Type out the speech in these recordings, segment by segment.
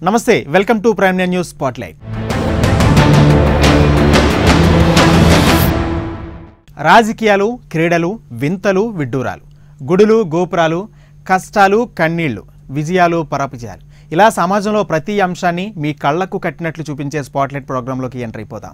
నమస్తే welcome to Prime Nine News spotlight రాజకీయాలు క్రీడలు వింతలు విడ్డూరాలు గుడులు గోపురాలు కష్టాలు కన్నీళ్లు విజయాలు పరాపజయాలు ఇలా సమాజంలో ప్రతి అంశాన్ని మీ కళ్లకు కట్టినట్లు చూపించే స్పాట్లైట్ ప్రోగ్రాంలోకి ఎంటర్ అయిపోదాం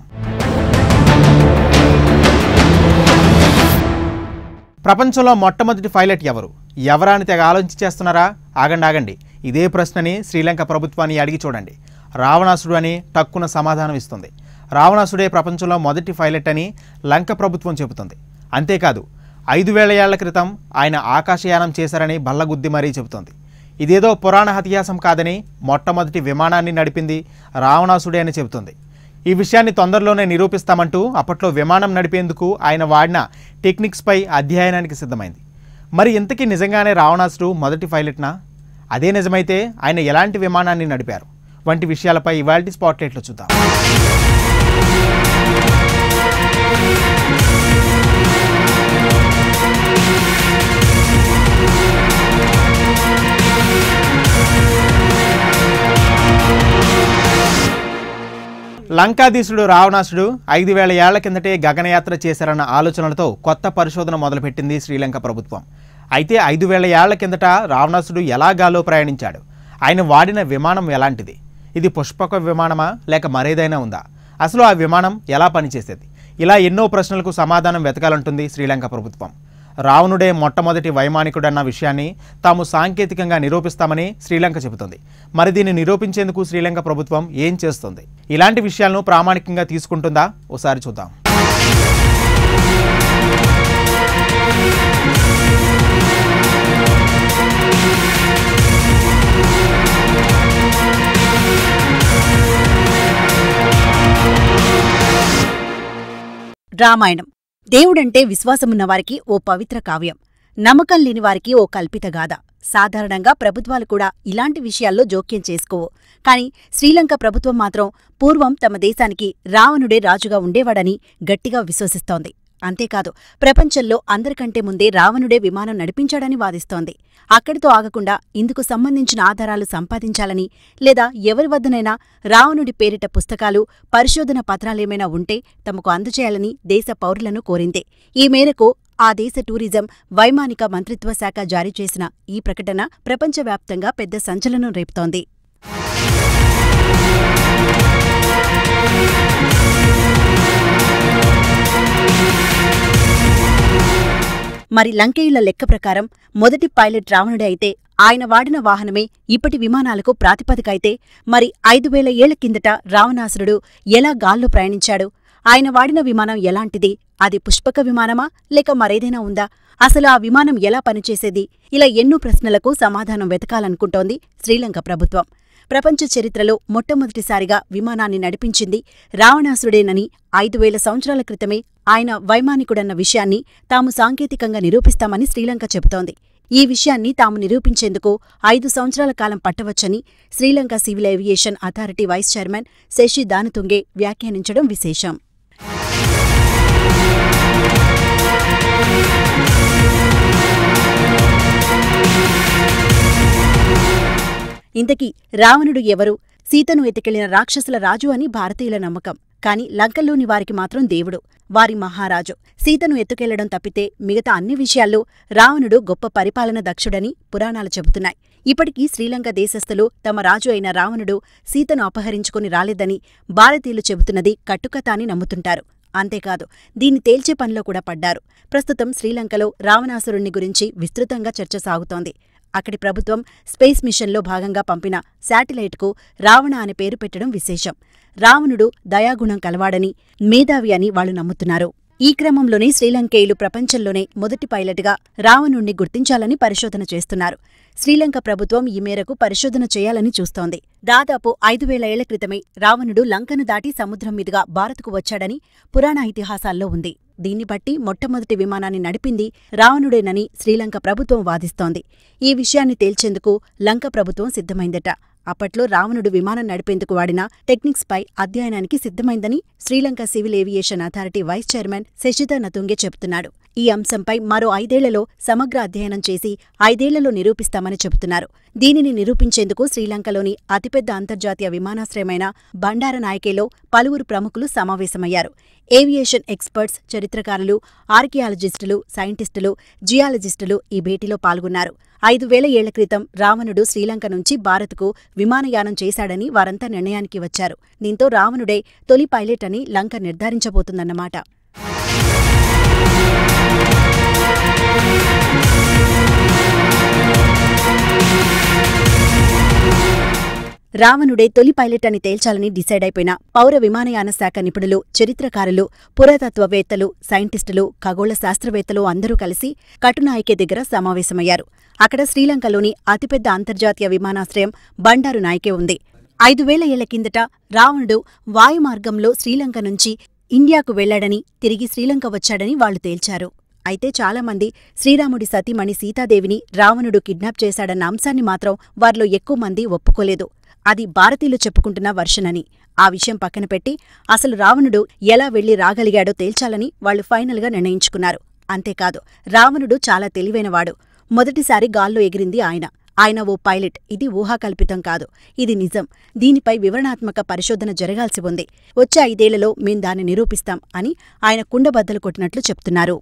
ప్రపంచంలో మొట్టమొదటి పైలట్ ఎవరు ఎవరా అని తెగ ఆలోచించి చేస్తున్నారా ఆగండి ఆగండి ఇదే ప్రశ్నని శ్రీలంక ప్రభుత్వాన్ని అడిగి చూడండి రావణాసుడు అని టక్కున సమాధానం ఇస్తుంది రావణాసుడే ప్రపంచంలో మొదటి పైలట్ అని లంక ప్రభుత్వం చెబుతుంది అంతేకాదు ఐదు వేల ఏళ్ల క్రితం ఆయన ఆకాశయానం చేశారని బల్లగుద్ది మరీ చెబుతోంది ఇదేదో పురాణ ఇతిహాసం కాదని మొట్టమొదటి విమానాన్ని నడిపింది రావణాసుడే అని చెబుతుంది ఈ విషయాన్ని తొందరలోనే నిరూపిస్తామంటూ అప్పట్లో విమానం నడిపేందుకు ఆయన వాడిన టెక్నిక్స్పై అధ్యయనానికి సిద్ధమైంది మరి ఇంతకీ నిజంగానే రావణాసుడు మొదటి పైలట్నా అదే నిజమైతే ఆయన ఎలాంటి విమానాన్ని నడిపారు వంటి విషయాలపై ఇవాల్టి స్పాట్లైట్లో చూద్దాం లంకాధీశుడు రావణాసుడు ఐదు వేల ఏళ్ల కిందటే గగనయాత్ర చేశారన్న ఆలోచనలతో కొత్త పరిశోధన మొదలుపెట్టింది శ్రీలంక ప్రభుత్వం అయితే ఐదు వేల ఏళ్ల కిందట రావణాసుడు ఎలా గాల్లో ప్రయాణించాడు ఆయన వాడిన విమానం ఎలాంటిది ఇది పుష్పక విమానమా లేక మరేదైనా ఉందా అసలు ఆ విమానం ఎలా పనిచేసేది ఇలా ఎన్నో ప్రశ్నలకు సమాధానం వెతకాలంటుంది శ్రీలంక ప్రభుత్వం రావణుడే మొట్టమొదటి వైమానికుడన్న విషయాన్ని తాము సాంకేతికంగా నిరూపిస్తామని శ్రీలంక చెబుతోంది మరి దీన్ని నిరూపించేందుకు శ్రీలంక ప్రభుత్వం ఏం చేస్తుంది ఇలాంటి విషయాలను ప్రామాణికంగా తీసుకుంటుందా ఓసారి చూద్దాం రామాయణం దేవుడంటే విశ్వాసమున్న వారికి ఓ పవిత్ర కావ్యం నమ్మకం లేని వారికి ఓ కల్పిత గాథ సాధారణంగా ప్రభుత్వాలు కూడా ఇలాంటి విషయాల్లో జోక్యం చేసుకోవు కాని శ్రీలంక ప్రభుత్వం మాత్రం పూర్వం తమ దేశానికి రావణుడే రాజుగా ఉండేవాడని గట్టిగా విశ్వసిస్తోంది అంతేకాదు ప్రపంచంలో అందరికంటే ముందే రావణుడే విమానం నడిపించాడని వాదిస్తోంది అక్కడితో ఆగకుండా ఇందుకు సంబంధించిన ఆధారాలు సంపాదించాలని లేదా ఎవరి వద్దనైనా రావణుడి పేరిట పుస్తకాలు పరిశోధన పత్రాలేమైనా ఉంటే తమకు అందజేయాలని దేశ పౌరులను కోరింది ఈ మేరకు ఆ దేశ టూరిజం వైమానిక మంత్రిత్వ శాఖ జారీ చేసిన ఈ ప్రకటన ప్రపంచవ్యాప్తంగా పెద్ద సంచలనం రేపుతోంది మరి లంకేయుల లెక్క ప్రకారం మొదటి పైలట్ రావణుడే అయితే ఆయన వాడిన వాహనమే ఇప్పటి విమానాలకు ప్రాతిపదిక అయితే మరి ఐదు వేల ఏళ్ల కిందట రావణాసురుడు ఎలా గాల్లో ప్రయాణించాడు ఆయన వాడిన విమానం ఎలాంటిది అది పుష్పక విమానమా లేక మరేదైనా ఉందా అసలు ఆ విమానం ఎలా పనిచేసేది ఇలా ఎన్నో ప్రశ్నలకు సమాధానం వెతకాలనుకుంటోంది శ్రీలంక ప్రభుత్వం ప్రపంచ చరిత్రలో మొట్టమొదటిసారిగా విమానాన్ని నడిపించింది రావణాసుడేనని ఐదు వేల సంవత్సరాల క్రితమే ఆయన వైమానికుడన్న విషయాన్ని తాము సాంకేతికంగా నిరూపిస్తామని శ్రీలంక చెబుతోంది ఈ విషయాన్ని తాము నిరూపించేందుకు ఐదు సంవత్సరాల కాలం పట్టవచ్చని Sri Lanka civil aviation authority vice chairman Shashi Danatunge వ్యాఖ్యానించడం విశేషం ఇంతకీ రావణుడు ఎవరు సీతను ఎత్తుకెళ్లిన రాక్షసుల రాజు అని భారతీయుల నమ్మకం కాని లంకల్లోని వారికి మాత్రం దేవుడు వారి మహారాజు సీతను ఎత్తుకెళ్లడం తప్పితే మిగతా అన్ని విషయాల్లో రావణుడు గొప్ప పరిపాలన దక్షుడని పురాణాలు చెబుతున్నాయి ఇప్పటికీ శ్రీలంక దేశస్థులు తమ రాజు అయిన రావణుడు సీతను అపహరించుకుని రాలేదని భారతీయులు చెబుతున్నది కట్టుకథ అని నమ్ముతుంటారు అంతేకాదు దీన్ని తేల్చే పనిలో కూడా పడ్డారు ప్రస్తుతం శ్రీలంకలో రావణాసురుణ్ణి గురించి విస్తృతంగా చర్చ సాగుతోంది అక్కడి ప్రభుత్వం స్పేస్ మిషన్లో భాగంగా పంపిన శాటిలైట్కు రావణ అనే పేరు పెట్టడం విశేషం రావణుడు దయాగుణం కలవాడని మేధావి అని వాళ్లు నమ్ముతున్నారు ఈ క్రమంలోనే శ్రీలంకేయులు ప్రపంచంలోనే మొదటి పైలట్గా రావణుణ్ణి గుర్తించాలని పరిశోధన చేస్తున్నారు శ్రీలంక ప్రభుత్వం ఈ మేరకు పరిశోధన చేయాలని చూస్తోంది దాదాపు ఐదు వేల ఏళ్ల క్రితమే రావణుడు లంకను దాటి సముద్రం మీదుగా భారత్కు వచ్చాడని పురాణ ఇతిహాసాల్లో ఉంది దీన్ని బట్టి మొట్టమొదటి విమానాన్ని నడిపింది రావణుడేనని శ్రీలంక ప్రభుత్వం వాదిస్తోంది ఈ విషయాన్ని తేల్చేందుకు లంక ప్రభుత్వం సిద్ధమైందట అప్పట్లో రావణుడు విమానం నడిపేందుకు వాడిన టెక్నిక్స్పై అధ్యయనానికి సిద్ధమైందని Sri Lanka civil aviation authority vice chairman Shashidhar Natunge చెబుతున్నాడు ఈ అంశంపై మరో ఐదేళ్లలో సమగ్ర అధ్యయనం చేసి ఐదేళ్లలో నిరూపిస్తామని చెబుతున్నారు దీనిని నిరూపించేందుకు శ్రీలంకలోని అతిపెద్ద అంతర్జాతీయ విమానాశ్రయమైన బండారనాయకేలో పలువురు ప్రముఖులు సమావేశమయ్యారు ఏవియేషన్ ఎక్స్పర్ట్స్ చరిత్రకారులు ఆర్కియాలజిస్టులు సైంటిస్టులు జియాలజిస్టులు ఈ భేటీలో పాల్గొన్నారు ఐదు వేల ఏళ్ల క్రితం రావణుడు శ్రీలంక నుంచి భారత్కు విమానయానం చేశాడని వారంతా నిర్ణయానికి వచ్చారు దీంతో రావణుడే తొలి పైలట్ అని లంక నిర్ధారించబోతుందన్నమాట రావణుడే తొలి పైలట్ అని తేల్చాలని డిసైడ్ అయిపోయిన పౌర విమానయాన శాఖ నిపుణులు చరిత్రకారులు పురాతత్వవేత్తలు సైంటిస్టులు ఖగోళ శాస్త్రవేత్తలు అందరూ కలిసి కటునాయకే దగ్గర సమావేశమయ్యారు అక్కడ శ్రీలంకలోని అతిపెద్ద అంతర్జాతీయ విమానాశ్రయం బండారు నాయకే ఉంది ఐదు వేల ఏళ్ల కిందట రావణుడు వాయుమార్గంలో శ్రీలంక నుంచి ఇండియాకు వెళ్లాడని తిరిగి శ్రీలంక వచ్చాడని వాళ్లు తేల్చారు అయితే చాలామంది శ్రీరాముడి సతీమణి సీతాదేవిని రావణుడు కిడ్నాప్ చేశాడన్న అంశాన్ని మాత్రం వారిలో ఎక్కువ మంది ఒప్పుకోలేదు అది భారతీయులు చెప్పుకుంటున్న వర్షనని ఆ విషయం పక్కన పెట్టి అసలు రావణుడు ఎలా వెళ్లి రాగలిగాడో తేల్చాలని వాళ్లు ఫైనల్గా నిర్ణయించుకున్నారు అంతేకాదు రావణుడు చాలా తెలివైనవాడు మొదటిసారి గాల్లో ఎగిరింది ఆయన ఆయన ఓ పైలట్ ఇది ఊహాకల్పితం కాదు ఇది నిజం దీనిపై వివరణాత్మక పరిశోధన జరగాల్సి ఉంది వచ్చే ఐదేళ్లలో మేం దాన్ని నిరూపిస్తాం అని ఆయన కుండబద్దలు కొట్టినట్లు చెప్తున్నారు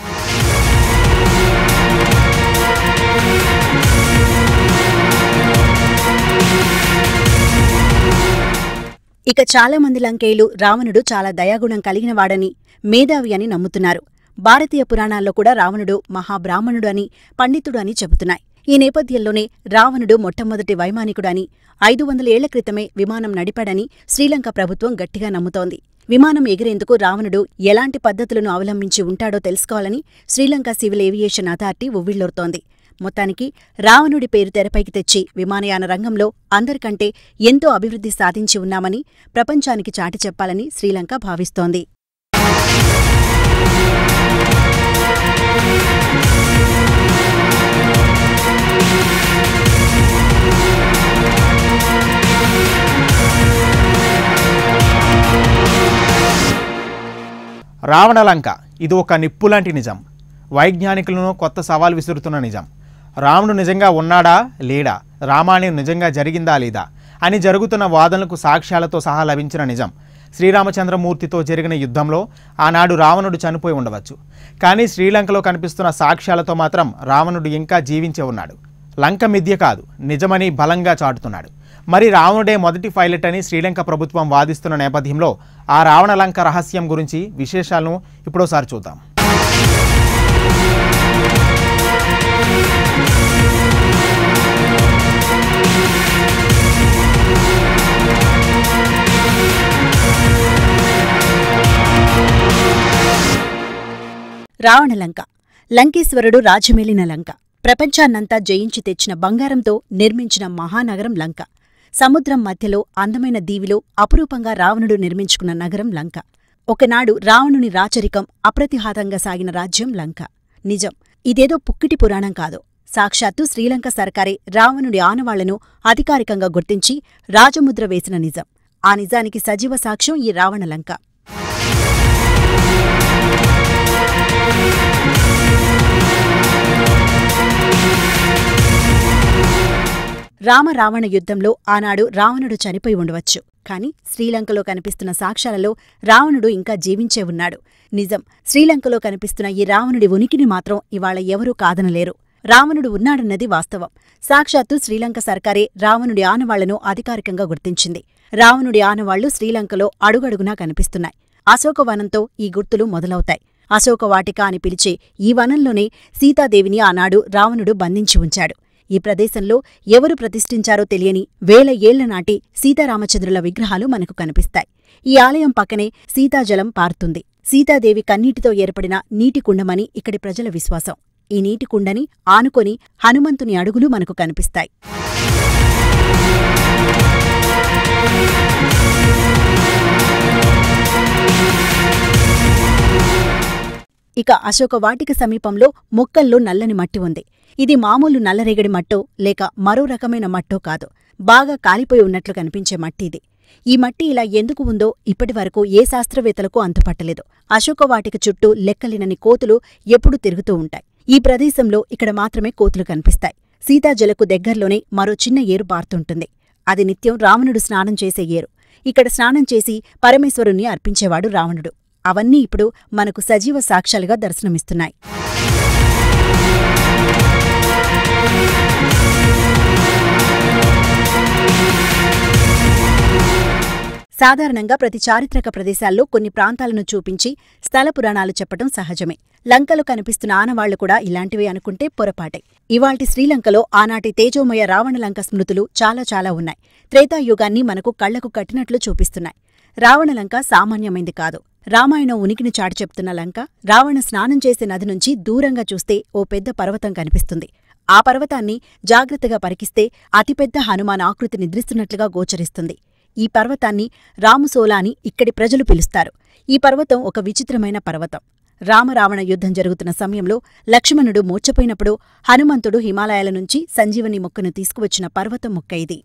ఇక చాలా మంది లంకేయులు రావణుడు చాలా దయాగుణం కలిగినవాడని మేధావి అని నమ్ముతున్నారు భారతీయ పురాణాల్లో కూడా రావణుడు మహాబ్రాహ్మణుడు అని పండితుడు అని చెబుతున్నాయి ఈ నేపథ్యంలోనే రావణుడు మొట్టమొదటి వైమానికుడు అని ఐదు వందల ఏళ్ల క్రితమే విమానం నడిపాడని శ్రీలంక ప్రభుత్వం గట్టిగా నమ్ముతోంది విమానం ఎగిరేందుకు రావణుడు ఎలాంటి పద్ధతులను అవలంబించి ఉంటాడో తెలుసుకోవాలని శ్రీలంక సివిల్ ఏవియేషన్ అథారిటీ ఉవ్విళ్లూరుతోంది మొత్తానికి రావణుడి పేరు తెరపైకి తెచ్చి విమానయాన రంగంలో అందరికంటే ఎంతో అభివృద్ధి సాధించి ఉన్నామని ప్రపంచానికి చాటి చెప్పాలని శ్రీలంక భావిస్తోంది రావణలంక ఇది ఒక నిప్పులాంటి నిజం వైజ్ఞానికులను కొత్త సవాల్ విసురుతున్న నిజం రాముడు నిజంగా ఉన్నాడా లేడా రామాయణం నిజంగా జరిగిందా లేదా అని జరుగుతున్న వాదనలకు సాక్ష్యాలతో సహా లభించిన నిజం శ్రీరామచంద్రమూర్తితో జరిగిన యుద్ధంలో ఆనాడు రావణుడు చనిపోయి ఉండవచ్చు కానీ శ్రీలంకలో కనిపిస్తున్న సాక్ష్యాలతో మాత్రం రావణుడు ఇంకా జీవించే ఉన్నాడు లంక మిథ్య కాదు నిజమని బలంగా చాటుతున్నాడు మరి రావణుడే మొదటి పైలట్ అని శ్రీలంక ప్రభుత్వం వాదిస్తున్న నేపథ్యంలో ఆ రావణ లంక రహస్యం గురించి విశేషాలను ఇప్పుడోసారి చూద్దాం రావణలంక లంకేశ్వరుడు రాజమేలిన లంక ప్రపంచాన్నంతా జయించి తెచ్చిన బంగారంతో నిర్మించిన మహానగరం లంక సముద్రం మధ్యలో అందమైన దీవిలో అపురూపంగా రావణుడు నిర్మించుకున్న నగరం లంక ఒకనాడు రావణుని రాచరికం అప్రతిహాతంగా సాగిన రాజ్యం లంక నిజం ఇదేదో పుక్కిటి పురాణం కాదు సాక్షాత్తు శ్రీలంక సర్కారే రావణుడి ఆనవాళ్లను అధికారికంగా గుర్తించి రాజముద్ర వేసిన నిజం ఆ నిజానికి సజీవ సాక్ష్యం ఈ రావణలంక రామ రావణ యుద్ధంలో ఆనాడు రావణుడు చనిపోయి ఉండవచ్చు కాని శ్రీలంకలో కనిపిస్తున్న సాక్ష్యాలలో రావణుడు ఇంకా జీవించే ఉన్నాడు నిజం శ్రీలంకలో కనిపిస్తున్న ఈ రావణుడి ఉనికిని మాత్రం ఇవాళ ఎవరూ కాదనలేరు రావణుడు ఉన్నాడన్నది వాస్తవం సాక్షాత్తు శ్రీలంక సర్కారే రావణుడి ఆనవాళ్లను అధికారికంగా గుర్తించింది రావణుడి ఆనవాళ్లు శ్రీలంకలో అడుగడుగునా కనిపిస్తున్నాయి అశోకవనంతో ఈ గుర్తులు మొదలవుతాయి అశోకవాటిక అని పిలిచే ఈ వనంలోనే సీతాదేవిని ఆనాడు రావణుడు బంధించి ఉంచాడు ఈ ప్రదేశంలో ఎవరు ప్రతిష్ఠించారో తెలియని వేల ఏళ్ల నాటి సీతారామచంద్రుల విగ్రహాలు మనకు కనిపిస్తాయి ఈ ఆలయం పక్కనే సీతాజలం పారుతుంది సీతాదేవి కన్నీటితో ఏర్పడిన నీటి కుండమని ఇక్కడి ప్రజల విశ్వాసం ఈ నీటి కుండని ఆనుకొని హనుమంతుని అడుగులు మనకు కనిపిస్తాయి ఇక అశోక వాటిక సమీపంలో మొక్కల్లో నల్లని మట్టి ఉంది ఇది మామూలు నల్లరేగడి మట్టో లేక మరో రకమైన మట్టో కాదు బాగా కాలిపోయి ఉన్నట్లు కనిపించే మట్టి ఇది ఈ మట్టి ఇలా ఎందుకు ఉందో ఇప్పటివరకు ఏ శాస్త్రవేత్తలకు అంతుపట్టలేదు అశోకవాటిక చుట్టూ లెక్కలేనన్ని కోతులు ఎప్పుడూ తిరుగుతూ ఉంటాయి ఈ ప్రదేశంలో ఇక్కడ మాత్రమే కోతులు కనిపిస్తాయి సీతాజలకు దగ్గర్లోనే మరో చిన్న ఏరు పారుతుంటుంది అది నిత్యం రావణుడు స్నానం చేసే ఏరు ఇక్కడ స్నానం చేసి పరమేశ్వరుణ్ణి అర్పించేవాడు రావణుడు అవన్నీ ఇప్పుడు మనకు సజీవ సాక్ష్యాలుగా దర్శనమిస్తున్నాయి సాధారణంగా ప్రతి చారిత్రక ప్రదేశాల్లో కొన్ని ప్రాంతాలను చూపించి స్థల పురాణాలు చెప్పటం సహజమే లంకలో కనిపిస్తున్న ఆనవాళ్లు కూడా ఇలాంటివే అనుకుంటే పొరపాటే ఇవాల్టి శ్రీలంకలో ఆనాటి తేజోమయ రావణలంక స్మృతులు చాలా చాలా ఉన్నాయి త్రేతాయుగాన్ని మనకు కళ్లకు కట్టినట్లు చూపిస్తున్నాయి రావణలంక సామాన్యమైంది కాదు రామాయణం ఉనికిని చాటి చెప్తున్న లంక రావణ స్నానం చేసే నది నుంచి దూరంగా చూస్తే ఓ పెద్ద పర్వతం కనిపిస్తుంది ఆ పర్వతాన్ని జాగ్రత్తగా పరికిస్తే అతిపెద్ద హనుమాన్ ఆకృతి నిద్రిస్తున్నట్లుగా గోచరిస్తుంది ఈ పర్వతాన్ని రాముసోలా అని ఇక్కడి ప్రజలు పిలుస్తారు ఈ పర్వతం ఒక విచిత్రమైన పర్వతం రామరావణ యుద్ధం జరుగుతున్న సమయంలో లక్ష్మణుడు మూర్ఛపోయినప్పుడు హనుమంతుడు హిమాలయాల నుంచి సంజీవని మొక్కను తీసుకువచ్చిన పర్వతం మొక్క ఇది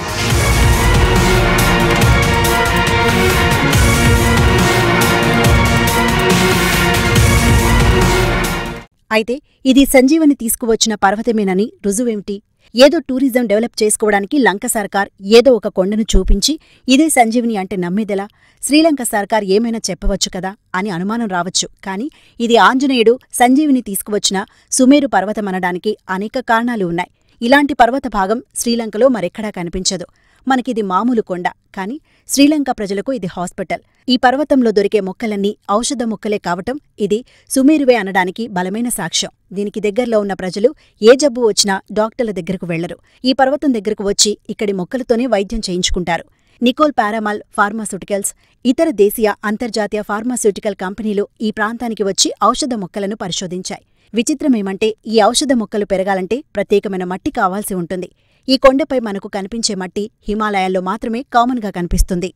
అయితే ఇది సంజీవని తీసుకువచ్చిన పర్వతమేనని రుజువేమిటి ఏదో టూరిజం డెవలప్ చేసుకోవడానికి లంక సర్కార్ ఏదో ఒక కొండను చూపించి ఇదే సంజీవిని అంటే నమ్మేదెలా శ్రీలంక సర్కార్ ఏమైనా చెప్పవచ్చు కదా అని అనుమానం రావచ్చు కానీ ఇది ఆంజనేయుడు సంజీవిని తీసుకువచ్చిన సుమేరు పర్వతమనడానికి అనేక కారణాలు ఉన్నాయి ఇలాంటి పర్వత భాగం శ్రీలంకలో మరెక్కడా కనిపించదు మనకిది మామూలు కొండ కాని శ్రీలంక ప్రజలకు ఇది హాస్పిటల్ ఈ పర్వతంలో దొరికే మొక్కలన్నీ ఔషధ మొక్కలే కావటం ఇది సుమేరువే అనడానికి బలమైన సాక్ష్యం దీనికి దగ్గరలో ఉన్న ప్రజలు ఏ జబ్బు వచ్చినా డాక్టర్ల దగ్గరకు వెళ్లరు ఈ పర్వతం దగ్గరకు వచ్చి ఇక్కడి మొక్కలతోనే వైద్యం చేయించుకుంటారు నికోల్ పారామాల్ ఫార్మాస్యూటికల్స్ ఇతర దేశీయ అంతర్జాతీయ ఫార్మాస్యూటికల్ కంపెనీలు ఈ ప్రాంతానికి వచ్చి ఔషధ మొక్కలను పరిశోధించాయి విచిత్రమేమంటే ఈ ఔషధ మొక్కలు పెరగాలంటే ప్రత్యేకమైన మట్టి కావాల్సి ఉంటుంది ఈ కొండపై మనకు కనిపించే మట్టి హిమాలయాల్లో మాత్రమే కామన్గా కనిపిస్తుంది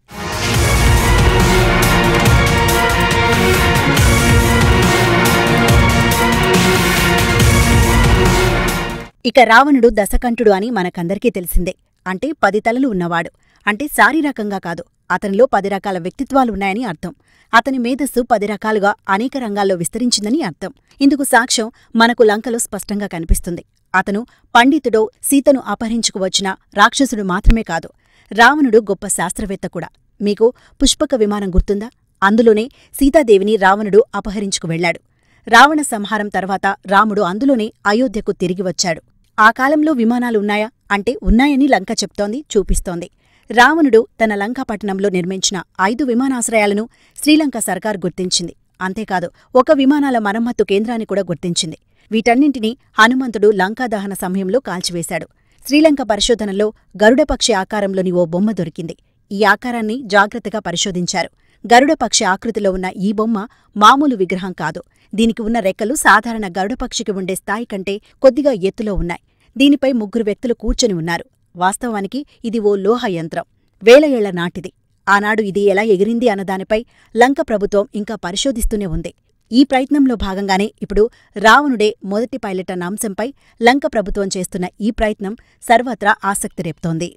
ఇక రావణుడు దశకంఠుడు అని మనకందరికీ తెలిసిందే అంటే పది తలలు ఉన్నవాడు అంటే శారీరకంగా కాదు అతనిలో పది రకాల వ్యక్తిత్వాలున్నాయని అర్థం అతని మేధస్సు పది రకాలుగా అనేక రంగాల్లో విస్తరించిందని అర్థం ఇందుకు సాక్ష్యం మనకు లంకలో స్పష్టంగా కనిపిస్తుంది అతను పండితుడో సీతను అపహరించుకువచ్చిన రాక్షసుడు మాత్రమే కాదు రావణుడు గొప్ప శాస్త్రవేత్త కూడా మీకు పుష్పక విమానం గుర్తుందా అందులోనే సీతాదేవిని రావణుడు అపహరించుకు వెళ్లాడు రావణ సంహారం తర్వాత రాముడు అందులోనే అయోధ్యకు తిరిగి వచ్చాడు ఆ కాలంలో విమానాలు ఉన్నాయా అంటే ఉన్నాయని లంక చెప్తోంది చూపిస్తోంది రావణుడు తన లంకాపట్టణంలో నిర్మించిన ఐదు విమానాశ్రయాలను శ్రీలంక సర్కార్ గుర్తించింది అంతేకాదు ఒక విమానాల మరమ్మత్తు కేంద్రాన్ని కూడా గుర్తించింది వీటన్నింటినీ హనుమంతుడు లంకా దహన సమయంలో కాల్చివేశాడు శ్రీలంక పరిశోధనలో గరుడపక్షి ఆకారంలోని ఓ బొమ్మ దొరికింది ఈ ఆకారాన్ని జాగ్రత్తగా పరిశోధించారు గరుడపక్షి ఆకృతిలో ఉన్న ఈ బొమ్మ మామూలు విగ్రహం కాదు దీనికి ఉన్న రెక్కలు సాధారణ గరుడపక్షికి ఉండే స్థాయి కంటే కొద్దిగా ఎత్తులో ఉన్నాయి దీనిపై ముగ్గురు వ్యక్తులు కూర్చొని ఉన్నారు వాస్తవానికి ఇది ఓ లోహ యంత్రం వేల ఏళ్ల నాటిది ఆనాడు ఇది ఎలా ఎగిరింది అన్నదానిపై లంక ప్రభుత్వం ఇంకా పరిశోధిస్తూనే ఉంది ఈ ప్రయత్నంలో భాగంగానే ఇప్పుడు రావణుడే మొదటి పైలట్ అన్న అంశంపై లంక ప్రభుత్వం చేస్తున్న ఈ ప్రయత్నం సర్వత్రా ఆసక్తి రేపుతోంది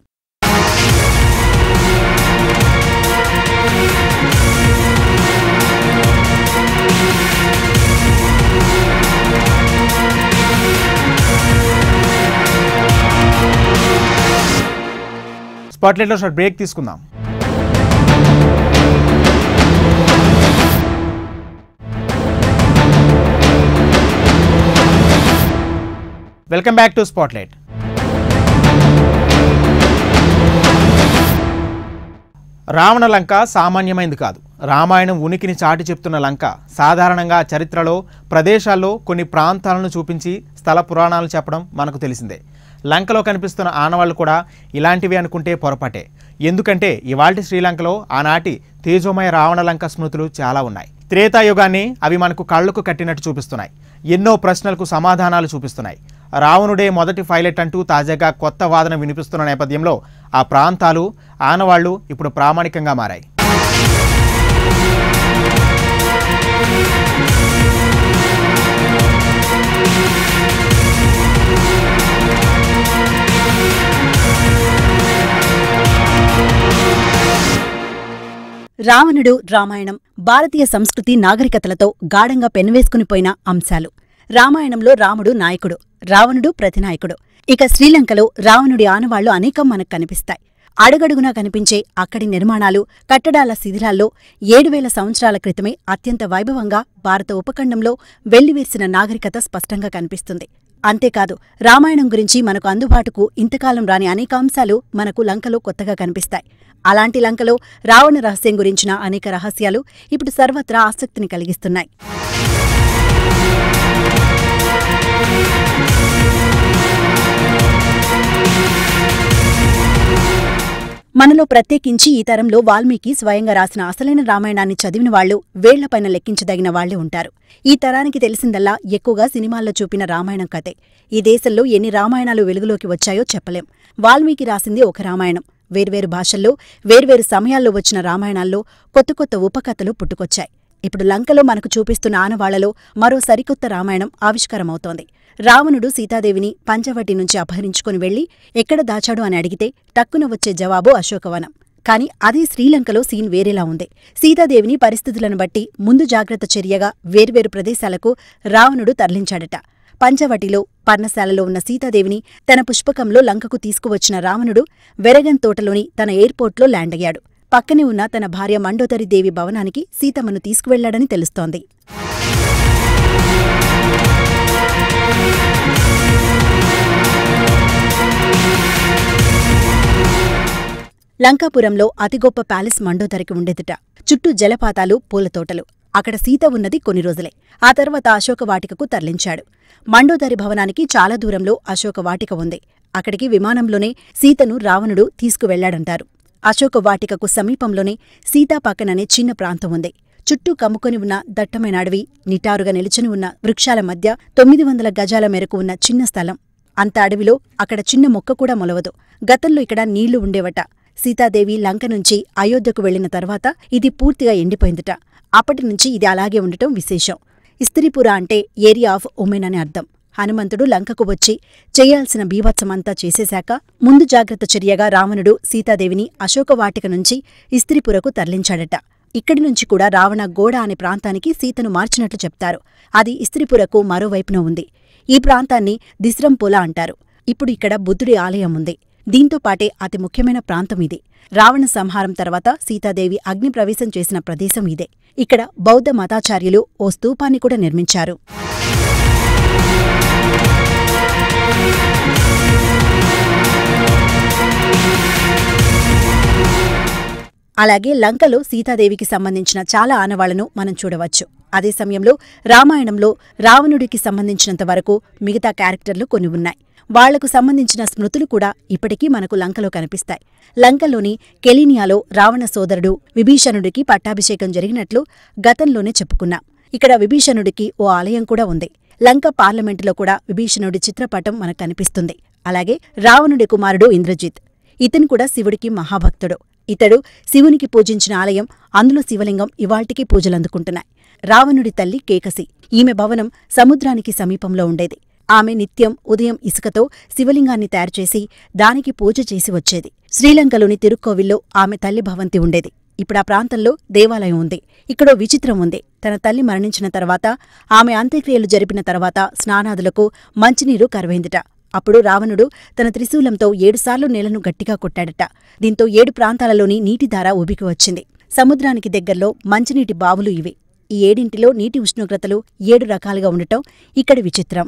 స్పాట్లైట్లో షార్ట్ బ్రేక్ తీసుకుందాం welcome back to spotlight Ravana Lanka సామాన్యమైంది కాదు రామాయణం ఉనికిని చాటి చెప్తున్న లంక సాధారణంగా చరిత్రలో ప్రదేశాల్లో కొన్ని ప్రాంతాలను చూపించి స్థల పురాణాలు చెప్పడం మనకు తెలిసిందే లంకలో కనిపిస్తున్న ఆనవాళ్లు కూడా ఇలాంటివి అనుకుంటే పొరపాటే ఎందుకంటే ఇవాల్టి శ్రీలంకలో ఆనాటి తేజోమయ రావణ లంక స్మృతులు చాలా ఉన్నాయి త్రేతాయుగాన్ని అవి మనకు కళ్ళకు కట్టినట్టు చూపిస్తున్నాయి ఎన్నో ప్రశ్నలకు సమాధానాలు చూపిస్తున్నాయి రావణుడే మొదటి పైలట్ అంటూ తాజాగా కొత్త వాదన వినిపిస్తున్న నేపథ్యంలో ఆ ప్రాంతాలు ఆనవాళ్లు ఇప్పుడు ప్రామాణికంగా మారాయి రావణుడు రామాయణం భారతీయ సంస్కృతి నాగరికతలతో గాఢంగా పెనవేసుకునిపోయిన అంశాలు రామాయణంలో రాముడు నాయకుడు రావణుడు ప్రతినాయకుడు ఇక శ్రీలంకలో రావణుడి ఆనవాళ్లు అనేకం మనకు కనిపిస్తాయి అడుగడుగునా కనిపించే అక్కడి నిర్మాణాలు కట్టడాల శిథిలాల్లో ఏడు వేల సంవత్సరాల క్రితమే అత్యంత వైభవంగా భారత ఉపఖండంలో వెల్లివిరిసిన నాగరికత స్పష్టంగా కనిపిస్తుంది అంతేకాదు రామాయణం గురించి మనకు అందుబాటుకు ఇంతకాలం రాని అనేక అంశాలు మనకు లంకలో కొత్తగా కనిపిస్తాయి అలాంటి లంకలో రావణ రహస్యం గురించిన అనేక రహస్యాలు ఇప్పుడు సర్వత్రా ఆసక్తిని కలిగిస్తున్నాయి మనలో ప్రత్యేకించి ఈ తరంలో వాల్మీకి స్వయంగా రాసిన అసలైన రామాయణాన్ని చదివిన వాళ్లు వేళ్లపైన లెక్కించదగిన వాళ్లే ఉంటారు ఈ తరానికి తెలిసిందల్లా ఎక్కువగా సినిమాల్లో చూపిన రామాయణం కథే ఈ దేశంలో ఎన్ని రామాయణాలు వెలుగులోకి వచ్చాయో చెప్పలేం వాల్మీకి రాసింది ఒక రామాయణం వేర్వేరు భాషల్లో వేర్వేరు సమయాల్లో వచ్చిన రామాయణాల్లో కొత్త కొత్త ఉపకథలు పుట్టుకొచ్చాయి ఇప్పుడు లంకలో మనకు చూపిస్తున్న ఆనవాళ్లలో మరో సరికొత్త రామాయణం ఆవిష్కారమవుతోంది రావణుడు సీతాదేవిని పంచవటి నుంచి అపహరించుకుని వెళ్లి ఎక్కడ దాచాడు అని అడిగితే టక్కున వచ్చే జవాబు అశోకవనం కాని అదే శ్రీలంకలో సీన్ వేరేలా ఉంది సీతాదేవిని పరిస్థితులను బట్టి ముందు జాగ్రత్త చర్యగా వేర్వేరు ప్రదేశాలకు రావణుడు తరలించాడట పంచవటిలో పర్ణశాలలో ఉన్న సీతాదేవిని తన పుష్పకంలో లంకకు తీసుకువచ్చిన రావణుడు వెరగన్ తోటలోని తన ఎయిర్పోర్ట్లో ల్యాండ్ అయ్యాడు పక్కనే ఉన్న తన భార్య మండోదరి దేవి భవనానికి సీతమ్మను తీసుకువెళ్లాడని తెలుస్తోంది లంకాపురంలో అతి గొప్ప ప్యాలెస్ మండోదరికి ఉండేదిట చుట్టూ జలపాతాలు పూలతోటలు అక్కడ సీత ఉన్నది కొన్ని రోజులే ఆ తర్వాత అశోక వాటికకు తరలించాడు మండోదరి భవనానికి చాలా దూరంలో అశోక వాటిక ఉంది అక్కడికి విమానంలోనే సీతను రావణుడు తీసుకువెళ్లాడంటారు అశోక వాటికకు సమీపంలోనే సీతా పక్కననే చిన్న ప్రాంతం ఉంది చుట్టూ కమ్ముకొని ఉన్న దట్టమైన అడవి నిటారుగా నిలుచుని ఉన్న వృక్షాల మధ్య తొమ్మిది వందల గజాల మేరకు ఉన్న చిన్న స్థలం అంత అడవిలో అక్కడ చిన్న మొక్క కూడా మొలవదు గతంలో ఇక్కడ నీళ్లు ఉండేవట సీతాదేవి లంక నుంచి అయోధ్యకు వెళ్లిన తర్వాత ఇది పూర్తిగా ఎండిపోయిందట అప్పటి నుంచి ఇది అలాగే ఉండటం విశేషం ఇస్త్రీపుర అంటే ఏరియా ఆఫ్ ఉమెన్ అని అర్థం హనుమంతుడు లంకకు వచ్చి చేయాల్సిన బీభత్సమంతా చేసేశాక ముందు జాగ్రత్త చర్యగా రావణుడు సీతాదేవిని అశోకవాటిక నుంచి ఇస్త్రీపురకు తరలించాడట ఇక్కడి నుంచి కూడా రావణ గోడ అనే ప్రాంతానికి సీతను మార్చినట్లు చెప్తారు అది ఇస్త్రీపురకు మరోవైపున ఉంది ఈ ప్రాంతాన్ని దిస్రంపోలా అంటారు ఇప్పుడు ఇక్కడ బుద్ధుడి ఆలయం ఉంది దీంతో పాటే అతి ముఖ్యమైన ప్రాంతం ఇది రావణ సంహారం తర్వాత సీతాదేవి అగ్ని ప్రవేశం చేసిన ప్రదేశం ఇదే ఇక్కడ బౌద్ధ మతాచార్యులు ఓ స్తూపాన్ని కూడా నిర్మించారు అలాగే లంకలో సీతాదేవికి సంబంధించిన చాలా ఆనవాళ్లను మనం చూడవచ్చు అదే సమయంలో రామాయణంలో రావణుడికి సంబంధించినంత వరకు మిగతా క్యారెక్టర్లు కొన్ని ఉన్నాయి వాళ్లకు సంబంధించిన స్మృతులు కూడా ఇప్పటికీ మనకు లంకలో కనిపిస్తాయి లంకలోని కెలీనియాలో రావణ సోదరుడు విభీషణుడికి పట్టాభిషేకం జరిగినట్లు గతంలోనే చెప్పుకున్నాం ఇక్కడ విభీషణుడికి ఓ ఆలయం కూడా ఉంది లంక పార్లమెంటులో కూడా విభీషణుడి చిత్రపటం మనకు కనిపిస్తుంది అలాగే రావణుడి కుమారుడు ఇంద్రజిత్ ఇతను కూడా శివుడికి మహాభక్తుడు ఇతడు శివునికి పూజించిన ఆలయం అందులో శివలింగం ఇవాల్టికి పూజలందుకుంటున్నాయి రావణుడి తల్లి కేకసి ఈమె భవనం సముద్రానికి సమీపంలో ఉండేది ఆమె నిత్యం ఉదయం ఇసుకతో శివలింగాన్ని తయారుచేసి దానికి పూజ చేసి వచ్చేది శ్రీలంకలోని తిరుక్కోవిల్లో ఆమె తల్లి భవంతి ఉండేది ఇప్పుడు ఆ ప్రాంతంలో దేవాలయం ఉంది ఇక్కడో విచిత్రం ఉంది తన తల్లి మరణించిన తర్వాత ఆమె అంత్యక్రియలు జరిపిన తర్వాత స్నానాదులకు మంచినీరు కరువైందిట అప్పుడు రావణుడు తన త్రిశూలంతో ఏడుసార్లు నేలను గట్టిగా కొట్టాడట దీంతో ఏడు ప్రాంతాలలోని నీటిధార ఉబికి వచ్చింది సముద్రానికి దగ్గర్లో మంచినీటి బావులు ఇవి ఈ ఏడింటిలో నీటి ఉష్ణోగ్రతలు ఏడు రకాలుగా ఉండటం ఇక్కడి విచిత్రం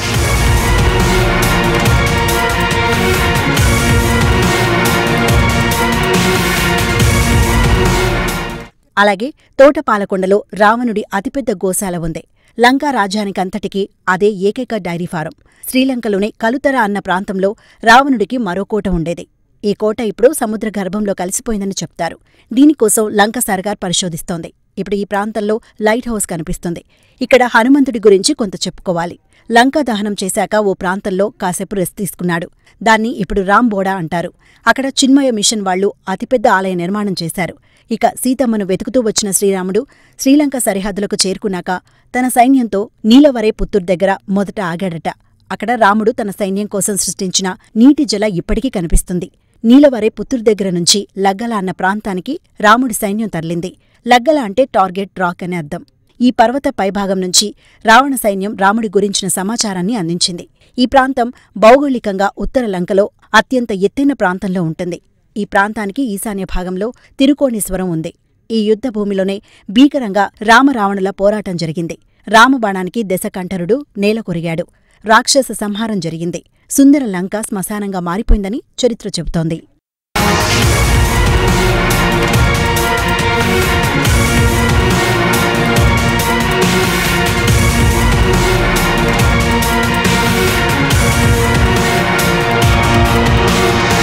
అలాగే తోటపాలకొండలో రావణుడి అతిపెద్ద గోశాల ఉంది లంకా రాజ్యానికంతటికీ అదే ఏకైక డైరీ ఫారం శ్రీలంకలోనే కలుతర అన్న ప్రాంతంలో రావణుడికి మరో కోట ఉండేది ఈ కోట ఇప్పుడు సముద్ర గర్భంలో కలిసిపోయిందని చెప్తారు దీనికోసం లంక సర్కార్ పరిశోధిస్తోంది ఇప్పుడు ఈ ప్రాంతంలో లైట్ హౌస్ కనిపిస్తుంది ఇక్కడ హనుమంతుడి గురించి కొంత చెప్పుకోవాలి లంకా దహనం చేశాక ఓ ప్రాంతంలో కాసేపు రెస్ట్ తీసుకున్నాడు దాన్ని ఇప్పుడు రాంబోడా అంటారు అక్కడ చిన్మయ మిషన్ వాళ్లు అతిపెద్ద ఆలయ నిర్మాణం చేశారు ఇక సీతమ్మను వెతుకుతూ వచ్చిన శ్రీరాముడు శ్రీలంక సరిహద్దులకు చేరుకున్నాక తన సైన్యంతో నీలవరే పుత్తూర్ దగ్గర మొదట ఆగాడట అక్కడ రాముడు తన సైన్యం కోసం సృష్టించిన నీటి జల ఇప్పటికీ కనిపిస్తుంది నీలవరే పుత్తూరు దగ్గర నుంచి లగ్గల అన్న ప్రాంతానికి రాముడి సైన్యం తరలింది లగ్గల అంటే టార్గెట్ రాక్ అని అర్థం ఈ పర్వత పైభాగం నుంచి రావణ సైన్యం రాముడి గురించిన సమాచారాన్ని అందించింది ఈ ప్రాంతం భౌగోళికంగా ఉత్తర లంకలో అత్యంత ఎత్తైన ప్రాంతంలో ఉంటుంది ఈ ప్రాంతానికి ఈశాన్య భాగంలో తిరుకోణేశ్వరం ఉంది ఈ యుద్ధ భూమిలోనే భీకరంగా రామరావణుల పోరాటం జరిగింది రామబాణానికి దశకంఠరుడు నేల కొరిగాడు రాక్షస సంహారం జరిగింది సుందర లంక శ్మశానంగా మారిపోయిందని చరిత్ర చెబుతోంది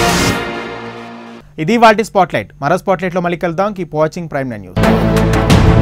ఇది వాటి స్పాట్లైట్ మరో స్పాట్లైట్లో మళ్ళీ కలుద్దాం keep watching Prime Nine news